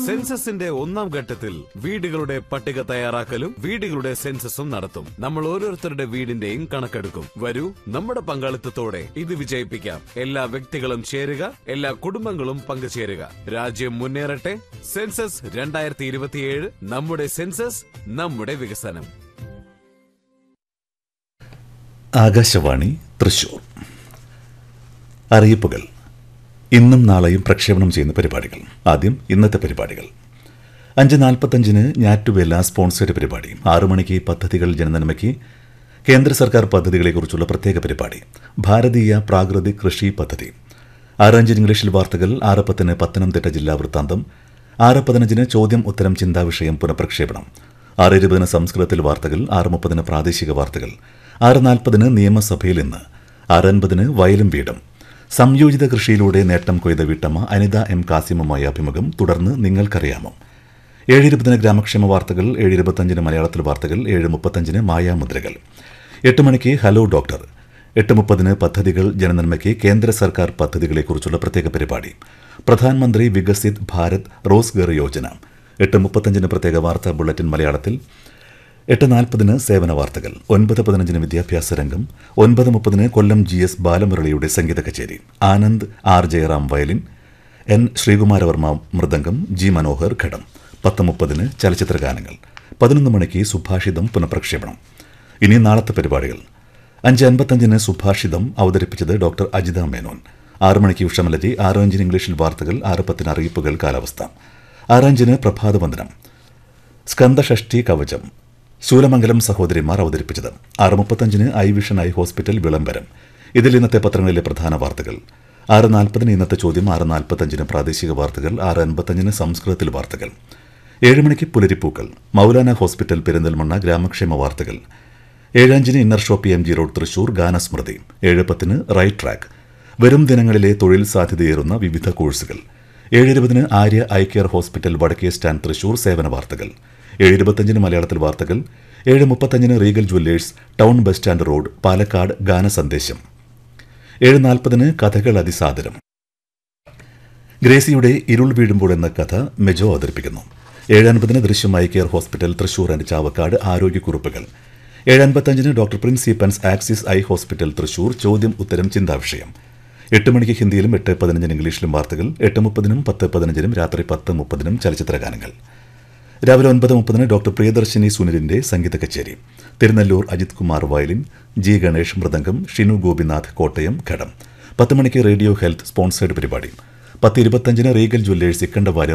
സെൻസസിന്റെ ഒന്നാം ഘട്ടത്തിൽ വീടുകളുടെ പട്ടിക തയ്യാറാക്കലും വീടുകളുടെ സെൻസസും നടത്തും നമ്മൾ ഓരോരുത്തരുടെ വീടിന്റെയും കണക്കെടുക്കും വരൂ നമ്മുടെ പങ്കാളിത്തത്തോടെ ഇത് വിജയിപ്പിക്കാം എല്ലാ വ്യക്തികളും ചേരുക എല്ലാ കുടുംബങ്ങളും പങ്കുചേരുക രാജ്യം മുന്നേറട്ടെ സെൻസസ് രണ്ടായിരത്തി ഇരുപത്തിയേഴ് നമ്മുടെ സെൻസസ് നമ്മുടെ വികസനം ആകാശവാണി തൃശൂർ അറിയിപ്പുകൾ ഇന്നും നാളെയും പ്രക്ഷേപണം ചെയ്യുന്ന പരിപാടികൾ ആദ്യം ഇന്നത്തെ പരിപാടികൾ അഞ്ച് നാൽപ്പത്തഞ്ചിന് ഞാറ്റുവേല സ്പോൺസേഡ് പരിപാടി ആറു മണിക്ക് പദ്ധതികൾ ജനനന്മയ്ക്ക് കേന്ദ്ര സർക്കാർ പദ്ധതികളെക്കുറിച്ചുള്ള പ്രത്യേക പരിപാടി ഭാരതീയ പ്രാകൃതിക് കൃഷി പദ്ധതി ആറഞ്ചിന് ഇംഗ്ലീഷിൽ വാർത്തകൾ ആറ് പത്തിന് പത്തനംതിട്ട ജില്ലാ വൃത്താന്തം ആറ് പതിനഞ്ചിന് ചോദ്യം ഉത്തരം ചിന്താവിഷയം പുനഃപ്രക്ഷേപണം ആറ് ഇരുപതിന് സംസ്കൃതത്തിൽ വാർത്തകൾ ആറ് മുപ്പതിന് പ്രാദേശിക വാർത്തകൾ ആറ് നാൽപ്പതിന് നിയമസഭയിൽ ഇന്ന് ആറ് അൻപതിന് വയലും വീടും സംയോജിത കൃഷിയിലൂടെ നേട്ടം കൊയ്ത വീട്ടമ്മ അനിത എം കാസിമുമായി അഭിമുഖം തുടർന്ന് നിങ്ങൾക്കറിയാമോ ഏഴ് ഇരുപതിന് ഗ്രാമക്ഷേമ വാർത്തകൾ ഏഴ് ഇരുപത്തഞ്ചിന് മലയാളത്തിൽ വാർത്തകൾ ഏഴ് മുപ്പത്തഞ്ചിന് മായാമുദ്രകൾ എട്ട് മണിക്ക് ഹലോ ഡോക്ടർ എട്ട് മുപ്പതിന് പദ്ധതികൾ ജനനന്മയ്ക്ക് കേന്ദ്ര സർക്കാർ പദ്ധതികളെക്കുറിച്ചുള്ള പ്രത്യേക പരിപാടി പ്രധാനമന്ത്രി വികസിത് ഭാരത് റോസ്ഗർ യോജന എട്ട് മുപ്പത്തഞ്ചിന് പ്രത്യേക വാർത്താ ബുള്ളറ്റിൻ മലയാളത്തിൽ എട്ട് നാൽപ്പതിന് സേവന വാർത്തകൾ ഒൻപത് പതിനഞ്ചിന് വിദ്യാഭ്യാസ രംഗം ഒൻപത് മുപ്പതിന് കൊല്ലം ജി എസ് ബാലമുരളിയുടെ സംഗീത കച്ചേരി Anand R Jayaram violin N Sreekumaravarma മൃദംഗം ജി മനോഹർ ഘടം പത്ത് മുപ്പതിന് ചലച്ചിത്ര ഗാനങ്ങൾ പതിനൊന്ന് മണിക്ക് സുഭാഷിതം പുനഃപ്രക്ഷേപണം ഇനി നാളത്തെ പരിപാടികൾ അഞ്ച് അൻപത്തഞ്ചിന് സുഭാഷിതം അവതരിപ്പിച്ചത് ഡോക്ടർ അജിത മേനോൻ ആറ് മണിക്ക് ഉഷമലജി ആറ് അഞ്ചിന് ഇംഗ്ലീഷിൽ വാർത്തകൾ ആറ് പത്തിന് അറിയിപ്പുകൾ കാലാവസ്ഥ ആറഞ്ചിന് പ്രഭാതവന്ദനം സ്കന്ദഷഷ്ടി കവചം ശൂലമംഗലം സഹോദരിമാർ അവതരിപ്പിച്ചത് ആറ് മുപ്പത്തഞ്ചിന് ഐ വിഷൻ ഐ ഹോസ്പിറ്റൽ വിളംബരം ഇതിൽ ഇന്നത്തെ പത്രങ്ങളിലെ പ്രധാന വാർത്തകൾ ആറ് നാൽപ്പതിന് ഇന്നത്തെ ചോദ്യം ആറ് നാൽപ്പത്തഞ്ചിന് പ്രാദേശിക വാർത്തകൾ ആറ് അൻപത്തഞ്ചിന് സംസ്കൃതത്തിൽ വാർത്തകൾ ഏഴ് മണിക്ക് പുലരിപ്പൂക്കൾ മൗലാന ഹോസ്പിറ്റൽ പെരിന്തൽമണ്ണ ഗ്രാമക്ഷേമ വാർത്തകൾ ഏഴഞ്ചിന് inner shoppy M G road Thrissur ഗാനസ്മൃതി ഏഴ് പത്തിന് റൈറ്റ് ട്രാക്ക് വരും ദിനങ്ങളിലെ തൊഴിൽ സാധ്യതയേറുന്ന വിവിധ കോഴ്സുകൾ ഏഴ് ഇരുപതിന് ആര്യ ഐ കെയർ ഹോസ്പിറ്റൽ വടക്കേ സ്റ്റാൻഡ് തൃശൂർ സേവന വാർത്തകൾ ഏഴ് ഇരുപത്തഞ്ചിന് മലയാളത്തിൽ വാർത്തകൾ ഏഴ് മുപ്പത്തഞ്ചിന് regal jewellers town bus stand road Palakkad ഗാന സന്ദേശം ഏഴ് നാൽപ്പതിന് കഥകൾ അതിസാദരം ഗ്രേസിയുടെ ഇരുൾ വീഴുമ്പോൾ എന്ന കഥ മെജോ അവതരിപ്പിക്കുന്നു ഏഴ് അൻപതിന് ദൃശ്യം eye care hospital Thrissur and Chavakkad ആരോഗ്യക്കുറിപ്പുകൾ ഏഴ് അൻപത്തഞ്ചിന് doctor Prince Eapen's Axis eye hospital Thrissur ചോദ്യം ഉത്തരം ചിന്താവിഷയം എട്ട് മണിക്ക് ഹിന്ദിയിലും എട്ട് പതിനഞ്ചിന് ഇംഗ്ലീഷിലും വാർത്തകൾ എട്ട് മുപ്പതിനും പത്ത് പതിനഞ്ചിനും രാത്രി പത്ത് മുപ്പതിനും ചലച്ചിത്ര ഗാനങ്ങൾ രാവിലെ ഒൻപത് മുപ്പതിന് ഡോക്ടർ പ്രിയദർശിനി സുനിലിന്റെ സംഗീത കച്ചേരി തിരുനെല്ലൂർ അജിത് കുമാർ വയലിൻ ജി ഗണേഷ് മൃദംഗം ഷിനു ഗോപിനാഥ് കോട്ടയം ഘടം പത്ത് മണിക്ക് റേഡിയോ ഹെൽത്ത് സ്പോൺസേഡ് പരിപാടി പത്ത് ഇരുപത്തഞ്ചിന് റീഗൽ ജ്വല്ലേഴ്സ് ഇക്കണ്ടവാര്യ